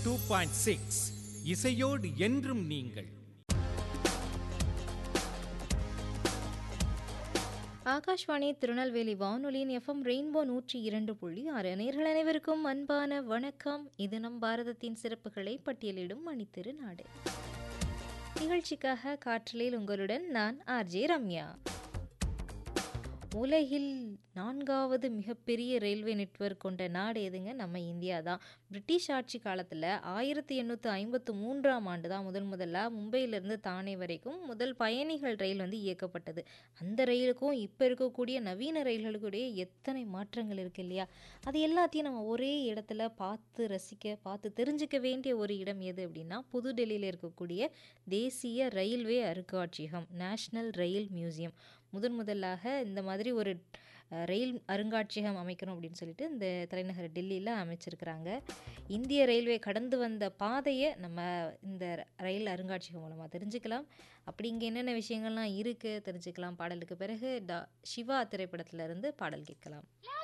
two point six இசையோடு என்றும் நீங்கள் ஆகாஷ்வாணி திருநெல்வேலி வானொலியின் எஃப்எம் ரெயின்போ நூற்றி இரண்டு புள்ளி ஆறு நேர்கள் அனைவருக்கும் அன்பான வணக்கம் இது நம் பாரதத்தின் சிறப்புகளை பட்டியலிடும் மணித்திரு நாடு நிகழ்ச்சிக்காக காற்றலில் உங்களுடன் நான் ஆர்ஜே ரம்யா உலகில் நான்காவது மிகப்பெரிய ரயில்வே நெட்வொர்க் கொண்ட நாடு எதுங்க நம்ம இந்தியா தான் பிரிட்டிஷ் ஆட்சி காலத்தில் ஆயிரத்தி எண்ணூற்றி ஐம்பத்து மூன்றாம் ஆண்டு தான் முதல் முதல்ல மும்பையிலிருந்து தானே வரைக்கும் முதல் பயணிகள் ரயில் வந்து இயக்கப்பட்டது அந்த ரயிலுக்கும் இப்போ இருக்கக்கூடிய நவீன ரயில்களுக்குடைய எத்தனை மாற்றங்கள் இருக்குது இல்லையா அது எல்லாத்தையும் நம்ம ஒரே இடத்துல பார்த்து ரசிக்க பார்த்து தெரிஞ்சுக்க வேண்டிய ஒரு இடம் எது அப்படின்னா புதுடெல்லியில் இருக்கக்கூடிய தேசிய ரயில்வே அருங்காட்சியகம் நேஷ்னல் ரயில் மியூசியம் முதன் முதலாக இந்த மாதிரி ஒரு அஹ், ரயில் அருங்காட்சியகம் அமைக்கணும் அப்படின்னு சொல்லிட்டு இந்த தலைநகர் டெல்லியில் அமைச்சிருக்கிறாங்க இந்திய ரயில்வே கடந்து வந்த பாதையை நம்ம இந்த ரயில் அருங்காட்சியகம் மூலமாக தெரிஞ்சுக்கலாம் அப்படி இங்கே என்னென்ன விஷயங்கள்லாம் இருக்குது தெரிஞ்சுக்கலாம் பாடலுக்கு பிறகு டா சிவா திரைப்படத்துல இருந்து பாடல் கேட்கலாம் La